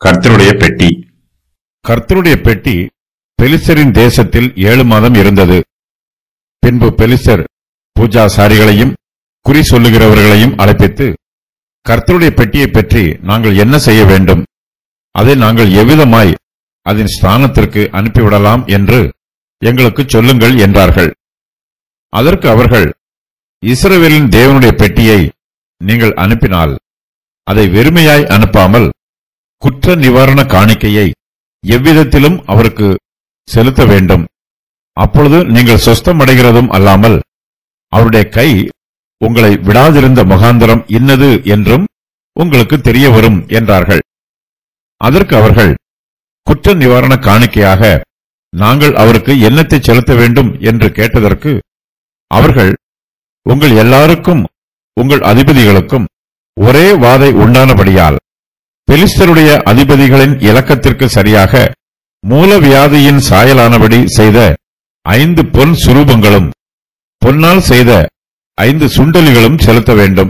கர்த்தருடைய பெட்டி கர்த்தருடைய பெட்டி பெலிஸ்தரின் தேசத்தில் ஏழு மாதம் இருந்தது பின்பு பெலிஸ்தர் பூஜாசாரிகளையும் குறி சொல்லுகிறவர்களையும் அழைப்பித்து கர்த்தருடைய பெட்டியைப் பற்றி நாங்கள் என்ன செய்ய வேண்டும் அதை நாங்கள் எவ்விதமாய் அதன் ஸ்தானத்திற்கு அனுப்பிவிடலாம் என்று எங்களுக்கு சொல்லுங்கள் என்றார்கள் அதற்கு அவர்கள் இஸ்ரவேலின் தேவனுடைய பெட்டியை நீங்கள் அனுப்பினால் அதை வெறுமையாய் அனுப்பாமல் குற்ற நிவாரண காணிக்கையை எவ்விதத்திலும் அவருக்கு செலுத்த வேண்டும் அப்பொழுது நீங்கள் சொஸ்தமடைகிறதும் அல்லாமல் அவருடைய கை உங்களை விடாதிருந்த முகாந்தரம் இன்னது என்றும் உங்களுக்கு தெரிய வரும் என்றார்கள் அதற்கு அவர்கள் குற்ற நிவாரண காணிக்கையாக நாங்கள் அவருக்கு என்னத்தை செலுத்த வேண்டும் என்று கேட்டதற்கு அவர்கள் உங்கள் எல்லாருக்கும் உங்கள் அதிபதிகளுக்கும் ஒரே வாதை உண்டானபடியால் பெலிஸ்தருடைய அதிபதிகளின் இலக்கத்திற்கு சரியாக மூலவியாதியின் சாயலானபடி செய்த ஐந்து பொன் சுரூபங்களும் பொன்னால் செய்த ஐந்து சுண்டலிகளும் செலுத்த வேண்டும்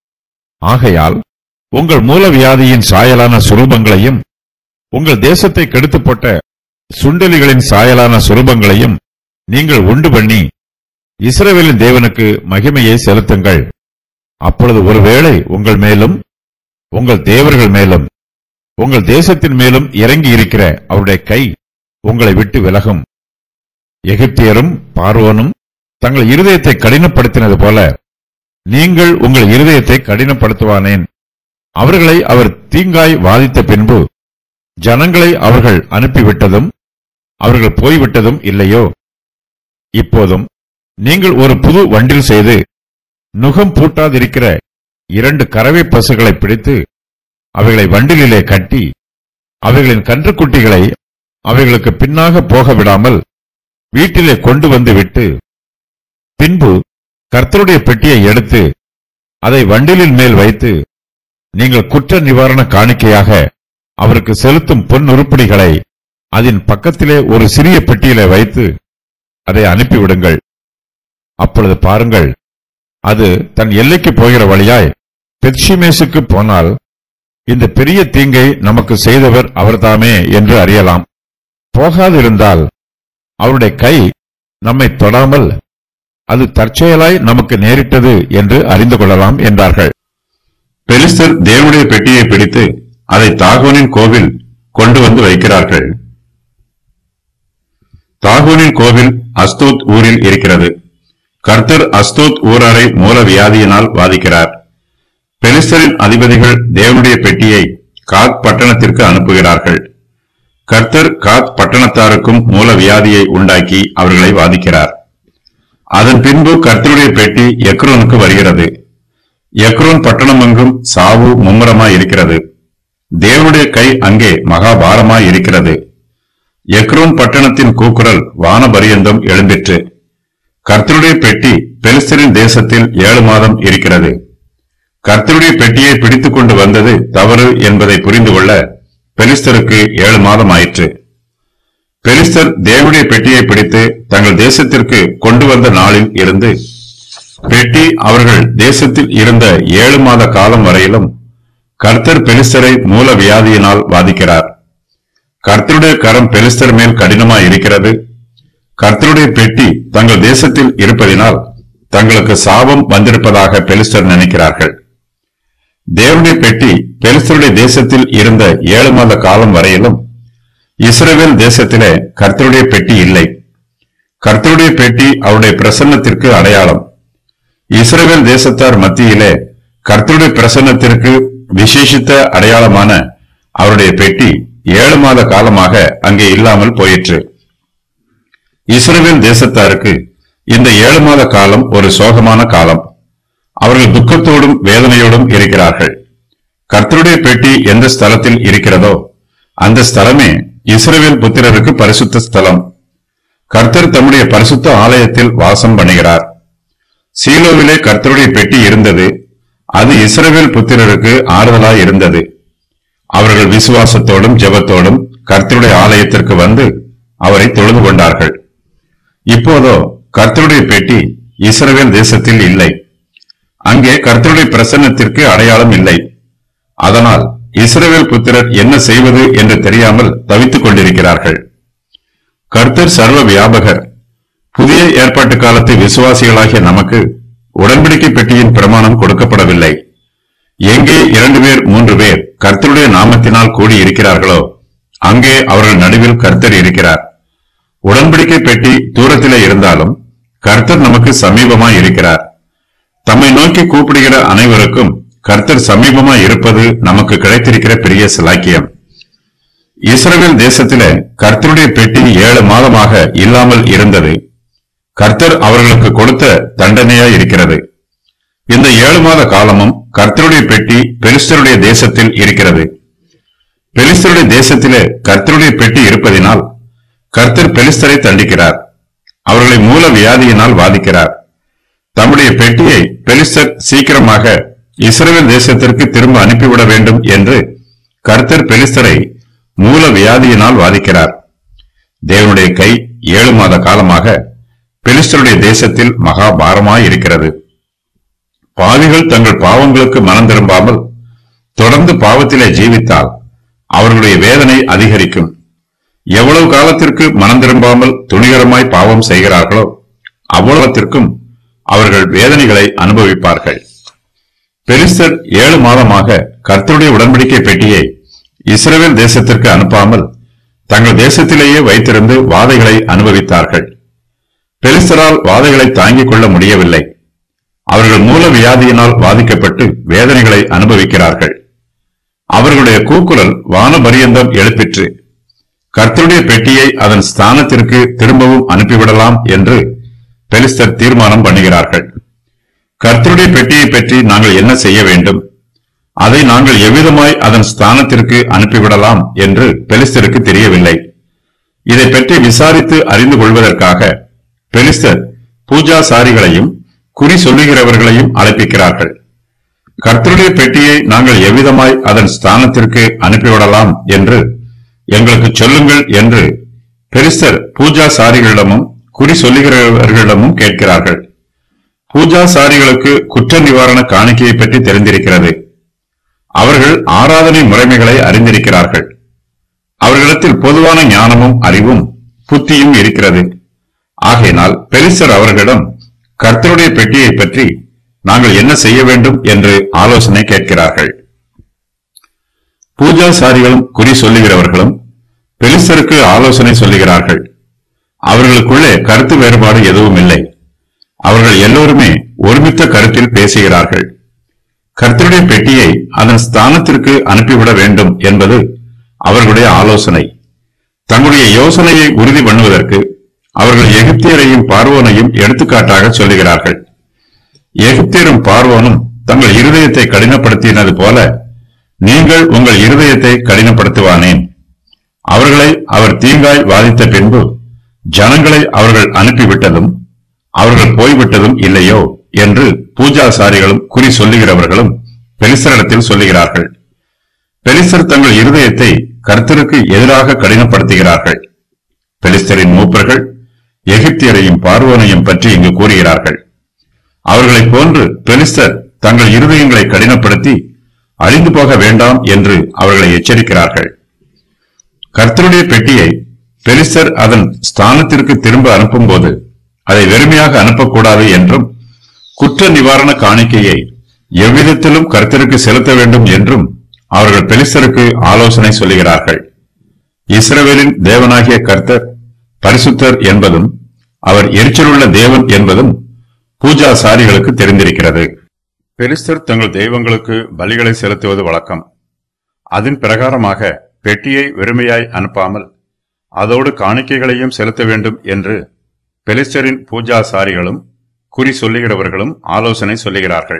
ஆகையால் உங்கள் மூலவியாதியின் சாயலான சுரூபங்களையும் உங்கள் தேசத்தை கெடுத்துப் போட்ட சுண்டலிகளின் சாயலான சுரூபங்களையும் நீங்கள் உண்டு பண்ணி இஸ்ரவேலின் தேவனுக்கு மகிமையை செலுத்துங்கள் அப்பொழுது ஒருவேளை உங்கள் மேலும் உங்கள் தேவர்கள் மேலும் உங்கள் தேசத்தின் மேலும் இறங்கி இருக்கிற அவருடைய கை உங்களை விட்டு விலகும் எகிப்தியரும் பார்வோனும் தங்கள் இருதயத்தை கடினப்படுத்தினது போல நீங்கள் உங்கள் இருதயத்தை கடினப்படுத்துவானேன் அவர்களை அவர் தீங்காய் வாதித்த பின்பு ஜனங்களை அவர்கள் அனுப்பிவிட்டதும் அவர்கள் போய்விட்டதும் இல்லையோ இப்போதும் நீங்கள் ஒரு புது வண்டில் செய்து நுகம் பூட்டாதிருக்கிற இரண்டு கறவை பசுகளை பிடித்து அவைகளை வண்டிலிலே கட்டி அவைகளின் கன்றுக்குட்டிகளை அவைகளுக்கு பின்னாக போக விடாமல் வீட்டிலே கொண்டு வந்து விட்டு பின்பு கர்த்தருடைய பெட்டியை எடுத்து அதை வண்டிலின் மேல் வைத்து நீங்கள் குற்ற நிவாரண காணிக்கையாக அவருக்கு செலுத்தும் பொன் உருப்படிகளை அதன் பக்கத்திலே ஒரு சிறிய பெட்டியிலே வைத்து அதை அனுப்பிவிடுங்கள் அப்பொழுது பாருங்கள் அது தன் எல்லைக்கு போகிற வழியாய் பெத்ஷிமேசுக்கு போனால் இந்த பெரிய தீங்கை நமக்கு செய்தவர் அவர்தாமே என்று அறியலாம் போகாதிருந்தால் அவருடைய கை நம்மை தொடாமல் அது தற்செயலாய் நமக்கு நேரிட்டது என்று அறிந்து கொள்ளலாம் என்றார்கள் பெலிஸ்தர் தேவனுடைய பெட்டியை பிடித்து அதை தாகோனின் கோவில் கொண்டு வந்து வைக்கிறார்கள் தாகோனின் கோவில் அஸ்தோத் ஊரில் இருக்கிறது கர்த்தர் அஸ்தோத் ஊராரை மூல வியாதியினால் வாதிக்கிறார் பெலிஸ்தரின் அதிபதிகள் தேவனுடைய பெட்டியை காத் பட்டணத்திற்கு அனுப்புகிறார்கள் கர்த்தர் காத் பட்டணத்தாருக்கும் மூல வியாதியை உண்டாக்கி அவர்களை வாதிக்கிறார் அதன் பின்பு கர்த்தருடைய பெட்டி எக்ரோனுக்கு வருகிறது எக்ரோன் பட்டணம் எங்கும் சாவு மும்முரமாய் இருக்கிறது தேவனுடைய கை அங்கே மகாபாரமாய் இருக்கிறது எக்ரோன் பட்டணத்தின் கூக்குரல் வானபரியந்தம் எழும்பிற்று கர்த்தருடைய பெட்டி பெலிஸ்தரின் தேசத்தில் ஏழு மாதம் இருக்கிறது கர்த்தருடைய பெட்டியை பிடித்துக் கொண்டு வந்தது தவறு என்பதை புரிந்து கொள்ள பெலிஸ்தருக்கு ஏழு மாதம் ஆயிற்று பெலிஸ்தர் தேவனுடைய பெட்டியை பிடித்து தங்கள் தேசத்திற்கு கொண்டு வந்த நாளில் இருந்து பெட்டி அவர்கள் தேசத்தில் இருந்த ஏழு மாத காலம் வரையிலும் கர்த்தர் பெலிஸ்தரை மூல வியாதியினால் வாதிக்கிறார் கர்த்தருடைய கரம் பெலிஸ்தர் மேல் கடினமாய் இருக்கிறது கர்த்தருடைய பெட்டி தங்கள் தேசத்தில் இருப்பதினால் தங்களுக்கு சாபம் வந்திருப்பதாக பெலிஸ்தர் நினைக்கிறார்கள் தேவனுடைய பெட்டி பெலிஸ்தருடைய தேசத்தில் இருந்த ஏழு மாத காலம் வரையிலும் இஸ்ரவேல் தேசத்திலே கர்த்தருடைய பெட்டி இல்லை கர்த்தருடைய பெட்டி அவருடைய பிரசன்னத்திற்கு அடையாளம் இஸ்ரவேல் தேசத்தார் மத்தியிலே கர்த்தருடைய பிரசன்னத்திற்கு விசேஷித்த அடையாளமான அவருடைய பெட்டி ஏழு மாத காலமாக அங்கே இல்லாமல் போயிற்று இஸ்ரவேல் தேசத்தாருக்கு இந்த ஏழு மாத காலம் ஒரு சோகமான காலம் அவர்கள் துக்கத்தோடும் வேதனையோடும் இருக்கிறார்கள் கர்த்தருடைய பெட்டி எந்த ஸ்தலத்தில் இருக்கிறதோ அந்த ஸ்தலமே இஸ்ரவேல் புத்திரருக்கு பரிசுத்த ஸ்தலம் கர்த்தர் தம்முடைய பரிசுத்த ஆலயத்தில் வாசம் பண்ணுகிறார் சீலோவிலே கர்த்தருடைய பெட்டி இருந்தது அது இஸ்ரவேல் புத்திரருக்கு ஆறுதலாய் இருந்தது அவர்கள் விசுவாசத்தோடும் ஜெபத்தோடும் கர்த்தருடைய ஆலயத்திற்கு வந்து அவரை தொழுது கொண்டார்கள் இப்போதோ கர்த்தருடைய பெட்டி இஸ்ரவேல் தேசத்தில் இல்லை அங்கே கர்த்தருடைய பிரசன்னத்திற்கு அடையாளம் இல்லை அதனால் இஸ்ரவேல் புத்திரர் என்ன செய்வது என்று தெரியாமல் தவித்துக் கொண்டிருக்கிறார்கள் கர்த்தர் சர்வ வியாபகர் புதிய ஏற்பாட்டு காலத்து விசுவாசிகளாகிய நமக்கு உடன்படிக்கை பெட்டியின் பிரமாணம் கொடுக்கப்படவில்லை எங்கே இரண்டு பேர் மூன்று பேர் கர்த்தருடைய நாமத்தினால் கூடி இருக்கிறார்களோ அங்கே அவர்கள் நடுவில் கர்த்தர் இருக்கிறார் உடன்படிக்கை பெட்டி தூரத்திலே இருந்தாலும் கர்த்தர் நமக்கு சமீபமாய் இருக்கிறார் தம்மை நோக்கி கூப்பிடுகிற அனைவருக்கும் கர்த்தர் சமீபமாய் இருப்பது நமக்கு கிடைத்திருக்கிற பெரிய சிலாக்கியம் இஸ்ரவேல் தேசத்திலே கர்த்தருடைய பெட்டி ஏழு மாதமாக இல்லாமல் இருந்தது கர்த்தர் அவர்களுக்கு கொடுத்த தண்டனையாய் இருக்கிறது இந்த ஏழு மாத காலமும் கர்த்தருடைய பெட்டி பெலிஸ்தருடைய தேசத்தில் இருக்கிறது பெலிஸ்தருடைய தேசத்திலே கர்த்தருடைய பெட்டி இருப்பதினால் கர்த்தர் பெலிஸ்தரை தண்டிக்கிறார் அவர்களை மூல வியாதியினால் வாதிக்கிறார் தம்முடைய பெட்டியை பெலிஸ்தர் சீக்கிரமாக இஸ்ரவேல் தேசத்திற்கு திரும்ப அனுப்பிவிட வேண்டும் என்று கர்த்தர் பெலிஸ்தரை மூல வியாதியினால் வாதிக்கிறார் தேவனுடைய கை ஏழு மாத காலமாக பெலிஸ்தருடைய தேசத்தில் மகா பாரமாய் இருக்கிறது பாவிகள் தங்கள் பாவங்களுக்கு மனம் திரும்பாமல் தொடர்ந்து பாவத்திலே ஜீவித்தால் அவர்களுடைய வேதனை அதிகரிக்கும் எவ்வளவு காலத்திற்கு மனம் திரும்பாமல் துணிகரமாய் பாவம் செய்கிறார்களோ அவ்வளவத்திற்கும் அவர்கள் வேதனைகளை அனுபவிப்பார்கள் பெலிஸ்தர் ஏழு மாதமாக கர்த்தருடைய உடன்படிக்கை பெட்டியை இஸ்ரவேல் தேசத்திற்கு அனுப்பாமல் தங்கள் தேசத்திலேயே வைத்திருந்து வாதைகளை அனுபவித்தார்கள் பெலிஸ்தரால் வாதைகளை தாங்கிக் கொள்ள முடியவில்லை அவர்கள் மூல வியாதியினால் பாதிக்கப்பட்டு வேதனைகளை அனுபவிக்கிறார்கள் அவர்களுடைய கூக்குரல் வானபரியந்தம் எழுப்பிற்று கர்த்தருடைய பெட்டியை அதன் ஸ்தானத்திற்கு திரும்பவும் அனுப்பிவிடலாம் என்று பெலிஸ்தர் தீர்மானம் பண்ணுகிறார்கள் கர்த்தருடைய பெட்டியை பற்றி நாங்கள் என்ன செய்ய வேண்டும் அதை நாங்கள் எவ்விதமாய் அதன் ஸ்தானத்திற்கு அனுப்பிவிடலாம் என்று பெலிஸ்தருக்கு தெரியவில்லை இதை பற்றி விசாரித்து அறிந்து கொள்வதற்காக பெலிஸ்தர் பூஜாசாரிகளையும் குறி சொல்லுகிறவர்களையும் அழைப்பிக்கிறார்கள் கர்த்தருடைய பெட்டியை நாங்கள் எவ்விதமாய் அதன் ஸ்தானத்திற்கு அனுப்பிவிடலாம் என்று எங்களுக்கு சொல்லுங்கள் என்று பெலிஸ்தர் பூஜாசாரிகளிடமும் குறி சொல்லுகிறவர்களிடமும் கேட்கிறார்கள் பூஜாசாரிகளுக்கு குற்ற நிவாரண காணிக்கையை பற்றி தெரிந்திருக்கிறது அவர்கள் ஆராதனை முறைமைகளை அறிந்திருக்கிறார்கள் அவர்களிடத்தில் பொதுவான ஞானமும் அறிவும் புத்தியும் இருக்கிறது ஆகையினால் பெலிஸ்தர் அவர்களிடம் கர்த்தருடைய பெட்டியை பற்றி நாங்கள் என்ன செய்ய வேண்டும் என்று ஆலோசனை கேட்கிறார்கள் பூஜாசாரிகளும் குறி சொல்லுகிறவர்களும் பெலிஸ்தருக்கு ஆலோசனை சொல்லுகிறார்கள் அவர்களுக்குள்ளே கருத்து வேறுபாடு எதுவும் இல்லை அவர்கள் எல்லோருமே ஒருமித்த கருத்தில் பேசுகிறார்கள் கர்த்தருடைய பெட்டியை அதன் ஸ்தானத்திற்கு அனுப்பிவிட வேண்டும் என்பது அவர்களுடைய ஆலோசனை தங்களுடைய யோசனையை உறுதி பண்ணுவதற்கு அவர்கள் எகிப்தியரையும் பார்வோனையும் எடுத்துக்காட்டாக சொல்லுகிறார்கள் எகிப்தியரும் பார்வோனும் தங்கள் இருதயத்தை கடினப்படுத்தினது போல நீங்கள் உங்கள் இருதயத்தை கடினப்படுத்துவானேன் அவர்களை அவர் தீங்காய் வாதித்த பின்பு ஜனங்களை அவர்கள் அனுப்பிவிட்டதும் அவர்கள் போய்விட்டதும் இல்லையோ என்று பூஜாசாரிகளும் குறி சொல்லுகிறவர்களும் பெலிசரிடத்தில் சொல்லுகிறார்கள் பெலிஸ்தர் தங்கள் இருதயத்தை கர்த்தருக்கு எதிராக கடினப்படுத்துகிறார்கள் பெலிஸ்தரின் மூப்பர்கள் எகிப்தியரையும் பார்வோனையும் பற்றி இங்கு கூறுகிறார்கள் அவர்களைப் போன்று பெலிஸ்தர் தங்கள் இருதயங்களை கடினப்படுத்தி அழிந்து போக வேண்டாம் என்று அவர்களை எச்சரிக்கிறார்கள் கர்த்தருடைய பெட்டியை பெலிஸ்தர் அதன் ஸ்தானத்திற்கு திரும்ப அனுப்பும்போது அதை வெறுமையாக அனுப்பக்கூடாது என்றும் குற்ற நிவாரண காணிக்கையை எவ்விதத்திலும் கர்த்தருக்கு செலுத்த வேண்டும் என்றும் அவர்கள் பெலிஸ்தருக்கு ஆலோசனை சொல்லுகிறார்கள் இஸ்ரவேலின் தேவனாகிய கர்த்தர் பரிசுத்தர் என்பதும் அவர் எரிச்சலுள்ள தேவன் என்பதும் பூஜாசாரிகளுக்கு தெரிந்திருக்கிறது பெலிஸ்தர் தங்கள் தெய்வங்களுக்கு பலிகளை செலுத்துவது வழக்கம் அதன் பிரகாரமாக பெட்டியை வெறுமையாய் அனுப்பாமல் அதோடு காணிக்கைகளையும் செலுத்த வேண்டும் என்று பெலிஸ்தரின் பூஜாசாரிகளும் குறி சொல்லுகிறவர்களும் ஆலோசனை சொல்லுகிறார்கள்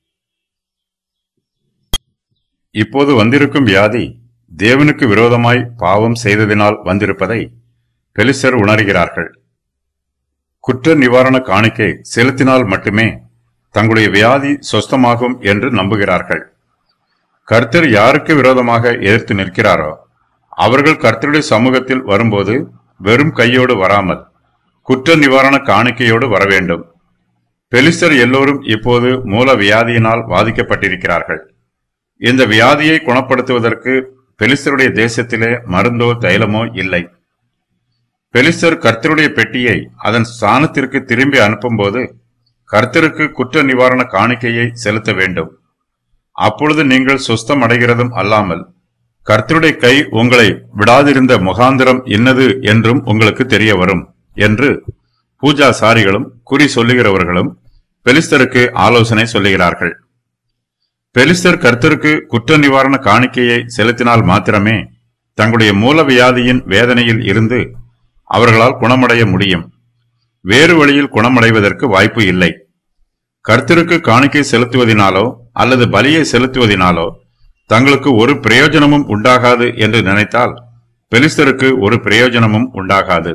இப்போது வந்திருக்கும் வியாதி தேவனுக்கு விரோதமாய் பாவம் செய்ததினால் வந்திருப்பதை பெலிஸ்தர் உணர்கிறார்கள் குற்ற நிவாரண காணிக்கை செலுத்தினால் மட்டுமே தங்களுடைய வியாதி சொஸ்தமாகும் என்று நம்புகிறார்கள் கர்த்தர் யாருக்கு விரோதமாக எதிர்த்து நிற்கிறாரோ அவர்கள் கர்த்தருடைய சமூகத்தில் வரும்போது வெறும் கையோடு வராமல் குற்ற நிவாரண காணிக்கையோடு வர வேண்டும் பெலிஸ்தர் எல்லோரும் இப்போது மூல வியாதியினால் பாதிக்கப்பட்டிருக்கிறார்கள் இந்த வியாதியை குணப்படுத்துவதற்கு பெலிஸ்தருடைய தேசத்திலே மருந்தோ தைலமோ இல்லை பெலிஸ்தர் கர்த்தருடைய பெட்டியை அதன் ஸ்தானத்திற்கு திரும்பி அனுப்பும்போது கர்த்தருக்கு குற்ற நிவாரண காணிக்கையை செலுத்த வேண்டும் அப்பொழுது நீங்கள் சுஸ்தம் அடைகிறதும் அல்லாமல் கர்த்தருடைய கை உங்களை விடாதிருந்த முகாந்திரம் என்னது என்றும் உங்களுக்கு தெரிய வரும் என்று பூஜாசாரிகளும் குறி சொல்லுகிறவர்களும் பெலிஸ்தருக்கு ஆலோசனை சொல்லுகிறார்கள் பெலிஸ்தர் கர்த்தருக்கு குற்ற நிவாரண காணிக்கையை செலுத்தினால் மாத்திரமே தங்களுடைய மூல வியாதியின் வேதனையில் இருந்து அவர்களால் குணமடைய முடியும் வேறு வழியில் குணமடைவதற்கு வாய்ப்பு இல்லை கர்த்தருக்கு காணிக்கை செலுத்துவதினாலோ அல்லது பலியை செலுத்துவதினாலோ தங்களுக்கு ஒரு பிரயோஜனமும் உண்டாகாது என்று நினைத்தால் பெலிஸ்தருக்கு ஒரு பிரயோஜனமும் உண்டாகாது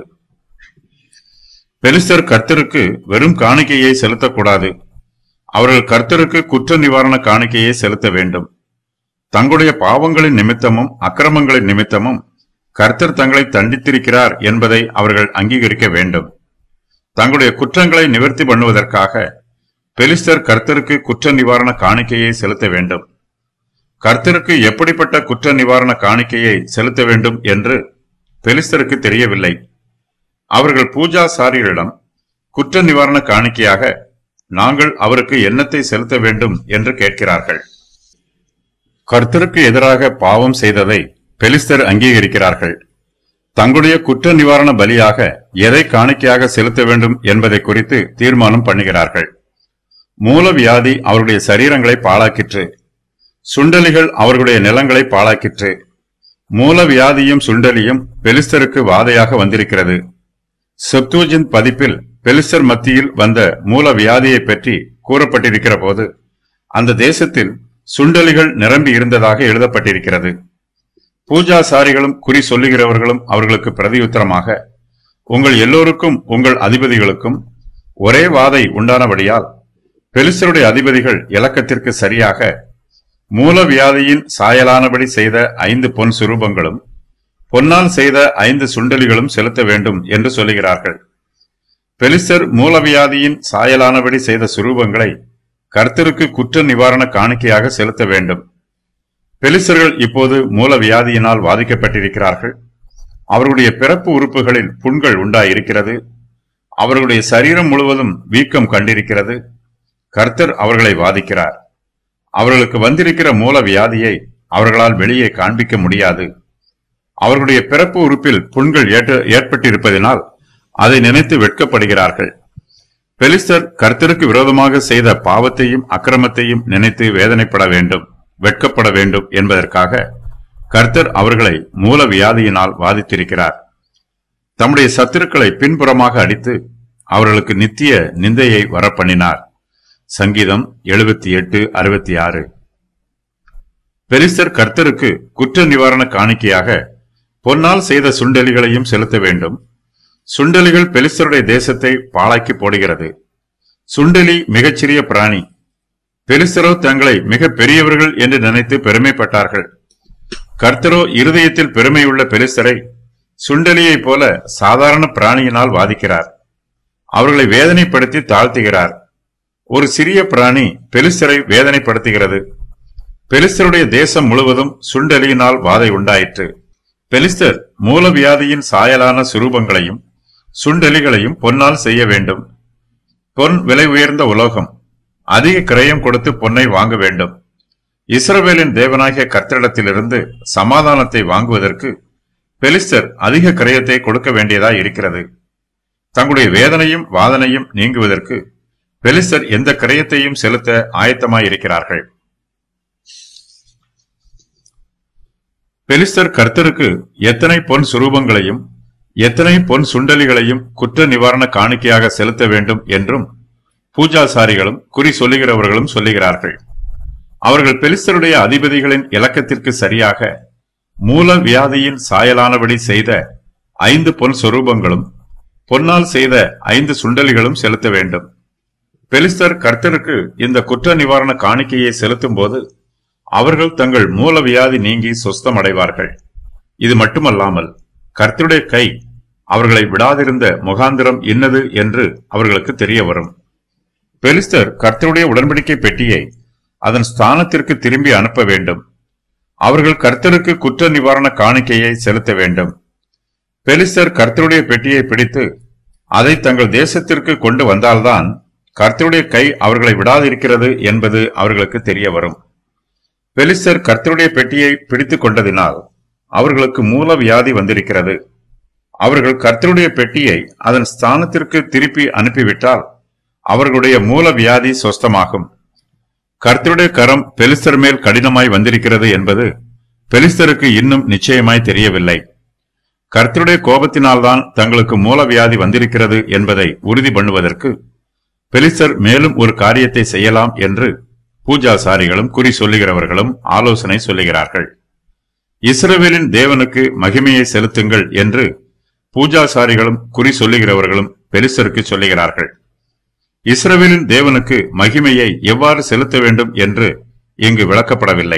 பெலிஸ்தர் கர்த்தருக்கு வெறும் காணிக்கையை செலுத்தக்கூடாது அவர்கள் கர்த்தருக்கு குற்ற நிவாரண காணிக்கையை செலுத்த வேண்டும் தங்களுடைய பாவங்களின் நிமித்தமும் அக்கிரமங்களின் நிமித்தமும் கர்த்தர் தங்களை தண்டித்திருக்கிறார் என்பதை அவர்கள் அங்கீகரிக்க வேண்டும் தங்களுடைய குற்றங்களை நிவர்த்தி பண்ணுவதற்காக பெலிஸ்தர் கர்த்தருக்கு குற்ற நிவாரண காணிக்கையை செலுத்த வேண்டும் கர்த்தருக்கு எப்படிப்பட்ட குற்ற நிவாரண காணிக்கையை செலுத்த வேண்டும் என்று பெலிஸ்தருக்கு தெரியவில்லை அவர்கள் பூஜாசாரிகளிடம் குற்ற நிவாரண காணிக்கையாக நாங்கள் அவருக்கு எண்ணத்தை செலுத்த வேண்டும் என்று கேட்கிறார்கள் கர்த்தருக்கு எதிராக பாவம் செய்ததை பெலிஸ்தர் அங்கீகரிக்கிறார்கள் தங்களுடைய குற்ற நிவாரண பலியாக எதை காணிக்கையாக செலுத்த வேண்டும் என்பதை குறித்து தீர்மானம் பண்ணுகிறார்கள் மூல வியாதி அவருடைய சரீரங்களை பாழாக்கிற்று சுண்டலிகள் அவர்களுடைய நிலங்களை பாழாக்கிற்று மூல வியாதியும் சுண்டலியும் பெலிஸ்தருக்கு வாதையாக வந்திருக்கிறது செப்தூஜின் பதிப்பில் பெலிஸ்தர் மத்தியில் வந்த மூல வியாதியை பற்றி கூறப்பட்டிருக்கிற போது அந்த தேசத்தில் சுண்டலிகள் நிரம்பி இருந்ததாக எழுதப்பட்டிருக்கிறது பூஜாசாரிகளும் குறி சொல்லுகிறவர்களும் அவர்களுக்கு பிரதியுத்தரமாக உங்கள் எல்லோருக்கும் உங்கள் அதிபதிகளுக்கும் ஒரே வாதை உண்டானபடியால் பெலிஸ்தருடைய அதிபதிகள் இலக்கத்திற்கு சரியாக மூல வியாதியின் சாயலானபடி செய்த ஐந்து பொன் சுரூபங்களும் பொன்னால் செய்த ஐந்து சுண்டலிகளும் செலுத்த வேண்டும் என்று சொல்லுகிறார்கள் பெலிஸ்தர் மூலவியாதியின் சாயலானபடி செய்த சுரூபங்களை கர்த்தருக்கு குற்ற நிவாரண காணிக்கையாக செலுத்த வேண்டும் பெலிஸ்தர்கள் இப்போது மூலவியாதியினால் பாதிக்கப்பட்டிருக்கிறார்கள் அவர்களுடைய பிறப்பு உறுப்புகளில் புண்கள் உண்டாயிருக்கிறது அவர்களுடைய சரீரம் முழுவதும் வீக்கம் கண்டிருக்கிறது கர்த்தர் அவர்களை வாதிக்கிறார் அவர்களுக்கு வந்திருக்கிற மூல வியாதியை அவர்களால் வெளியே காண்பிக்க முடியாது அவர்களுடைய பிறப்பு உறுப்பில் புண்கள் ஏற்ற- ஏற்பட்டிருப்பதினால் அதை நினைத்து வெட்கப்படுகிறார்கள் பெலிஸ்தர் கர்த்தருக்கு விரோதமாக செய்த பாவத்தையும் அக்கிரமத்தையும் நினைத்து வேதனைப்பட வேண்டும் வெட்கப்பட வேண்டும் என்பதற்காக கர்த்தர் அவர்களை மூல வியாதியினால் வாதித்திருக்கிறார் தம்முடைய சத்துருக்களை பின்புறமாக அடித்து அவர்களுக்கு நித்திய நிந்தையை வரப்பண்ணினார் சங்கீதம் எழுபத்தி எட்டு அறுபத்தி ஆறு பெலிஸ்தர் கர்த்தருக்கு குற்ற நிவாரண காணிக்கையாக பொன்னால் செய்த சுண்டெலிகளையும் செலுத்த வேண்டும் சுண்டெலிகள் பெலிஸ்தருடைய தேசத்தை பாழாக்கி போடுகிறது சுண்டெலி மிகச்சிறிய பிராணி பெலிஸ்தரோ தங்களை மிக பெரியவர்கள் என்று நினைத்து பெருமைப்பட்டார்கள் கர்த்தரோ இருதயத்தில் பெருமையுள்ள பெலிஸ்தரை சுண்டெலியைப் போல சாதாரண பிராணியினால் வாதிக்கிறார் அவர்களை வேதனைப்படுத்தி தாழ்த்துகிறார் ஒரு சிறிய பிராணி பெலிஸ்தரை வேதனைப்படுத்துகிறது பெலிஸ்தருடைய தேசம் முழுவதும் சுண்டெலியினால் வாதை உண்டாயிற்று பெலிஸ்தர் மூலவியாதியின் சாயலான சுரூபங்களையும் சுண்டெலிகளையும் பொன்னால் செய்ய வேண்டும் பொன் விலை உயர்ந்த உலோகம் அதிக கிரயம் கொடுத்து பொன்னை வாங்க வேண்டும் இஸ்ரவேலின் தேவனாகிய கர்த்தரிடத்திலிருந்து சமாதானத்தை வாங்குவதற்கு பெலிஸ்தர் அதிக கிரயத்தை கொடுக்க வேண்டியதாய் இருக்கிறது தங்களுடைய வேதனையும் வாதனையும் நீங்குவதற்கு பெலிஸ்தர் எந்த கிரயத்தையும் செலுத்த ஆயத்தமாயிருக்கிறார்கள் பெலிஸ்தர் கர்த்தருக்கு எத்தனை பொன் சுரூபங்களையும் எத்தனை பொன் சுண்டலிகளையும் குற்ற நிவாரண காணிக்கையாக செலுத்த வேண்டும் என்றும் பூஜாசாரிகளும் குறி சொல்லுகிறவர்களும் சொல்லுகிறார்கள் அவர்கள் பெலிஸ்தருடைய அதிபதிகளின் இலக்கத்திற்கு சரியாக மூல வியாதியின் சாயலானபடி செய்த ஐந்து பொன் சொரூபங்களும் பொன்னால் செய்த ஐந்து சுண்டலிகளும் செலுத்த வேண்டும் பெலிஸ்தர் கர்த்தருக்கு இந்த குற்ற நிவாரண காணிக்கையை செலுத்தும் போது அவர்கள் தங்கள் மூல வியாதி நீங்கி சொஸ்தம் அடைவார்கள் இது மட்டுமல்லாமல் கர்த்தருடைய கை அவர்களை விடாதிருந்த முகாந்திரம் என்னது என்று அவர்களுக்கு தெரிய வரும் பெலிஸ்தர் கர்த்தருடைய உடன்படிக்கை பெட்டியை அதன் ஸ்தானத்திற்கு திரும்பி அனுப்ப வேண்டும் அவர்கள் கர்த்தருக்கு குற்ற நிவாரண காணிக்கையை செலுத்த வேண்டும் பெலிஸ்தர் கர்த்தருடைய பெட்டியை பிடித்து அதை தங்கள் தேசத்திற்கு கொண்டு வந்தால்தான் கர்த்தருடைய கை அவர்களை விடாதிருக்கிறது என்பது அவர்களுக்கு தெரிய வரும் பெலிஸ்தர் கர்த்தருடைய பெட்டியை பிடித்துக் கொண்டதினால் அவர்களுக்கு மூல வியாதி வந்திருக்கிறது அவர்கள் கர்த்தருடைய பெட்டியை அதன் ஸ்தானத்திற்கு திருப்பி அனுப்பிவிட்டால் அவர்களுடைய மூல வியாதி சொஸ்தமாகும் கர்த்தருடைய கரம் பெலிஸ்தர் மேல் கடினமாய் வந்திருக்கிறது என்பது பெலிஸ்தருக்கு இன்னும் நிச்சயமாய் தெரியவில்லை கர்த்தருடைய கோபத்தினால்தான் தங்களுக்கு மூல வியாதி வந்திருக்கிறது என்பதை உறுதி பண்ணுவதற்கு பெலிஸ்தர் மேலும் ஒரு காரியத்தை செய்யலாம் என்று பூஜாசாரிகளும் குறி சொல்லுகிறவர்களும் ஆலோசனை சொல்லுகிறார்கள் இஸ்ரவேலின் தேவனுக்கு மகிமையை செலுத்துங்கள் என்று பூஜாசாரிகளும் குறி சொல்லுகிறவர்களும் பெலிஸ்தருக்கு சொல்லுகிறார்கள் இஸ்ரவேலின் தேவனுக்கு மகிமையை எவ்வாறு செலுத்த வேண்டும் என்று இங்கு விளக்கப்படவில்லை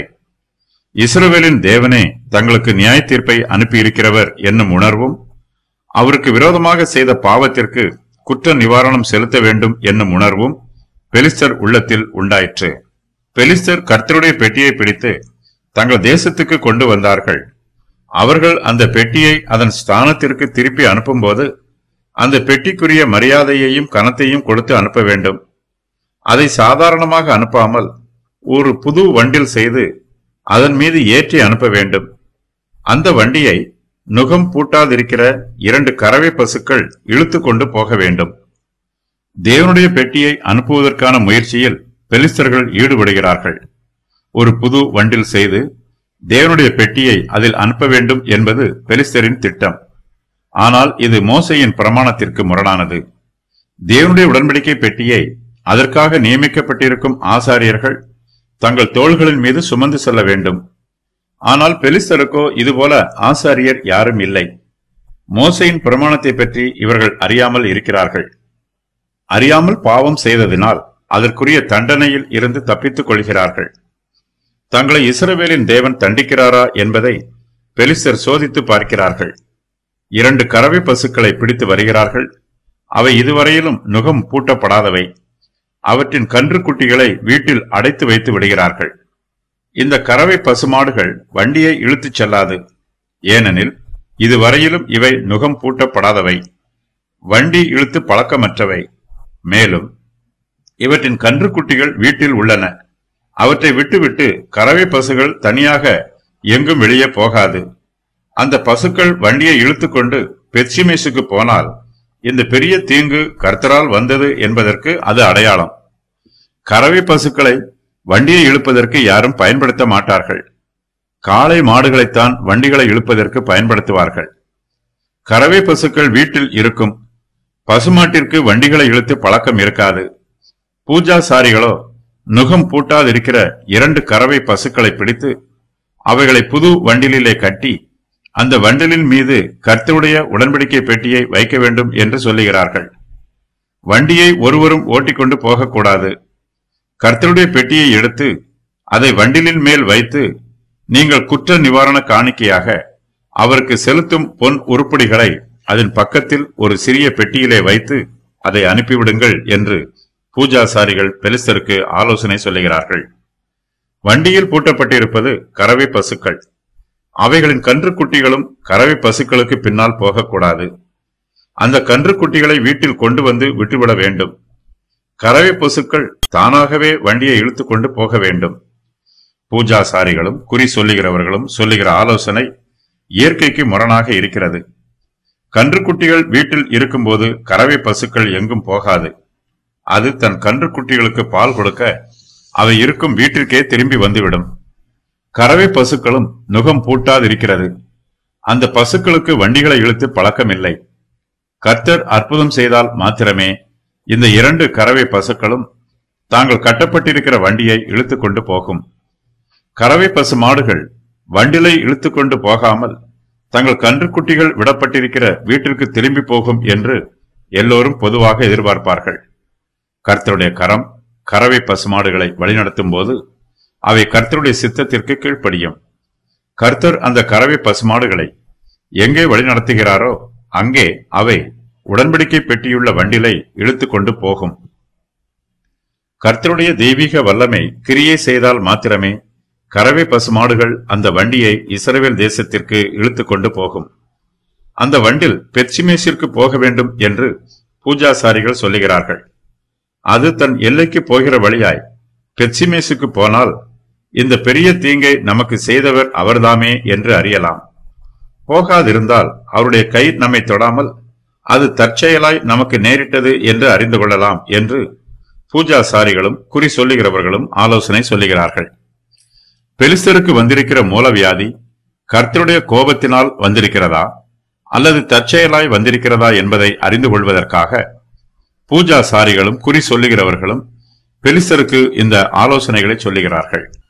இஸ்ரவேலின் தேவனே தங்களுக்கு நியாய தீர்ப்பை அனுப்பியிருக்கிறவர் என்னும் உணர்வும் அவருக்கு விரோதமாக செய்த பாவத்திற்கு குற்ற நிவாரணம் செலுத்த வேண்டும் என்னும் உணர்வும் பெலிஸ்தர் உள்ளத்தில் உண்டாயிற்று பெலிஸ்தர் கர்த்தருடைய பெட்டியை பிடித்து தங்கள் தேசத்துக்கு கொண்டு வந்தார்கள் அவர்கள் அந்த பெட்டியை அதன் ஸ்தானத்திற்கு திருப்பி அனுப்பும்போது அந்த பெட்டிக்குரிய மரியாதையையும் கனத்தையும் கொடுத்து அனுப்ப வேண்டும் அதை சாதாரணமாக அனுப்பாமல் ஒரு புது வண்டில் செய்து அதன் மீது ஏற்றி அனுப்ப வேண்டும் அந்த வண்டியை நுகம் பூட்டாதிருக்கிற இரண்டு கறவை பசுக்கள் இழுத்து கொண்டு போக வேண்டும் தேவனுடைய பெட்டியை அனுப்புவதற்கான முயற்சியில் பெலிஸ்தர்கள் ஈடுபடுகிறார்கள் ஒரு புது வண்டில் செய்து தேவனுடைய பெட்டியை அதில் அனுப்ப வேண்டும் என்பது பெலிஸ்தரின் திட்டம் ஆனால் இது மோசையின் பிரமாணத்திற்கு முரணானது தேவனுடைய உடன்படிக்கை பெட்டியை அதற்காக நியமிக்கப்பட்டிருக்கும் ஆசாரியர்கள் தங்கள் தோள்களின் மீது சுமந்து செல்ல வேண்டும் ஆனால் பெலிஸ்தருக்கோ இதுபோல ஆசாரியர் யாரும் இல்லை மோசையின் பிரமாணத்தை பற்றி இவர்கள் அறியாமல் இருக்கிறார்கள் அறியாமல் பாவம் செய்ததினால் அதற்குரிய தண்டனையில் இருந்து தப்பித்துக் கொள்கிறார்கள் தங்களை இஸ்ரவேலின் தேவன் தண்டிக்கிறாரா என்பதை பெலிஸ்தர் சோதித்து பார்க்கிறார்கள் இரண்டு கறவை பசுக்களை பிடித்து வருகிறார்கள் அவை இதுவரையிலும் நுகம் பூட்டப்படாதவை அவற்றின் கன்று குட்டிகளை வீட்டில் அடைத்து வைத்து விடுகிறார்கள் இந்த கறவை பசுமாடுகள் வண்டியை இழுத்துச் செல்லாது ஏனெனில் இதுவரையிலும் இவை நுகம் பூட்டப்படாதவை வண்டி இழுத்து பழக்கமற்றவை மேலும் இவற்றின் கன்று குட்டிகள் வீட்டில் உள்ளன அவற்றை விட்டுவிட்டு கறவை பசுகள் தனியாக எங்கும் வெளியே போகாது அந்த பசுக்கள் வண்டியை இழுத்துக்கொண்டு பெட்சிமேசுக்கு போனால் இந்த பெரிய தீங்கு கர்த்தரால் வந்தது என்பதற்கு அது அடையாளம் கறவை பசுக்களை வண்டியை இழுப்பதற்கு யாரும் பயன்படுத்த மாட்டார்கள் காளை மாடுகளைத்தான் வண்டிகளை இழுப்பதற்கு பயன்படுத்துவார்கள் கறவை பசுக்கள் வீட்டில் இருக்கும் பசுமாட்டிற்கு வண்டிகளை இழுத்து பழக்கம் இருக்காது பூஜாசாரிகளோ நுகம் பூட்டாதிருக்கிற இரண்டு கறவை பசுக்களை பிடித்து அவைகளை புது வண்டிலே கட்டி அந்த வண்டிலின் மீது கர்த்தருடைய உடன்படிக்கை பெட்டியை வைக்க வேண்டும் என்று சொல்லுகிறார்கள் வண்டியை ஒருவரும் ஓட்டிக்கொண்டு போகக்கூடாது கர்த்தருடைய பெட்டியை எடுத்து அதை வண்டிலின் மேல் வைத்து நீங்கள் குற்ற நிவாரண காணிக்கையாக அவருக்கு செலுத்தும் பொன் உருப்படிகளை அதன் பக்கத்தில் ஒரு சிறிய பெட்டியிலே வைத்து அதை அனுப்பிவிடுங்கள் என்று பூஜாசாரிகள் பெலிஸ்தருக்கு ஆலோசனை சொல்லுகிறார்கள் வண்டியில் பூட்டப்பட்டிருப்பது கறவை பசுக்கள் அவைகளின் கன்றுக்குட்டிகளும் கறவை பசுக்களுக்கு பின்னால் போகக்கூடாது அந்த கன்றுக்குட்டிகளை வீட்டில் கொண்டு வந்து விட்டுவிட வேண்டும் கறவை பசுக்கள் தானாகவே வண்டியை இழுத்துக் கொண்டு போக வேண்டும் பூஜாசாரிகளும் குறி சொல்லுகிறவர்களும் சொல்லுகிற ஆலோசனை இயற்கைக்கு முரணாக இருக்கிறது கன்றுக்குட்டிகள் வீட்டில் இருக்கும்போது கறவை பசுக்கள் எங்கும் போகாது அது தன் கன்றுக்குட்டிகளுக்கு பால் கொடுக்க அவை இருக்கும் வீட்டிற்கே திரும்பி வந்துவிடும் கறவை பசுக்களும் நுகம் பூட்டாதிருக்கிறது அந்த பசுக்களுக்கு வண்டிகளை இழுத்து பழக்கமில்லை கர்த்தர் அற்புதம் செய்தால் மாத்திரமே இந்த இரண்டு கறவை பசுக்களும் தாங்கள் கட்டப்பட்டிருக்கிற வண்டியை இழுத்துக் கொண்டு போகும் கறவை பசு மாடுகள் வண்டிலை இழுத்துக் கொண்டு போகாமல் தங்கள் கன்றுக்குட்டிகள் விடப்பட்டிருக்கிற வீட்டிற்கு திரும்பி போகும் என்று எல்லோரும் பொதுவாக எதிர்பார்ப்பார்கள் கர்த்தருடைய கரம் கறவை பசுமாடுகளை வழிநடத்தும் போது அவை கர்த்தருடைய சித்தத்திற்கு கீழ்ப்படியும் கர்த்தர் அந்த கறவை பசுமாடுகளை எங்கே வழிநடத்துகிறாரோ அங்கே அவை உடன்படிக்கை பெட்டியுள்ள வண்டிலை இழுத்துக் கொண்டு போகும் கர்த்தருடைய தெய்வீக வல்லமை கிரியை செய்தால் மாத்திரமே கறவை பசுமாடுகள் அந்த வண்டியை இஸ்ரவேல் தேசத்திற்கு இழுத்துக் கொண்டு போகும் அந்த வண்டில் பெட்சிமேசிற்கு போக வேண்டும் என்று பூஜாசாரிகள் சொல்லுகிறார்கள் அது தன் எல்லைக்கு போகிற வழியாய் பெட்சிமேசுக்கு போனால் இந்த பெரிய தீங்கை நமக்கு செய்தவர் அவர்தாமே என்று அறியலாம் போகாதிருந்தால் அவருடைய கை நம்மை தொடாமல் அது தற்செயலாய் நமக்கு நேரிட்டது என்று அறிந்து கொள்ளலாம் என்று பூஜாசாரிகளும் குறி சொல்லுகிறவர்களும் ஆலோசனை சொல்லுகிறார்கள் பெலிஸ்தருக்கு வந்திருக்கிற மூலவியாதி கர்த்தருடைய கோபத்தினால் வந்திருக்கிறதா அல்லது தற்செயலாய் வந்திருக்கிறதா என்பதை அறிந்து கொள்வதற்காக பூஜாசாரிகளும் குறி சொல்லுகிறவர்களும் பெலிஸ்தருக்கு இந்த ஆலோசனைகளை சொல்லுகிறார்கள்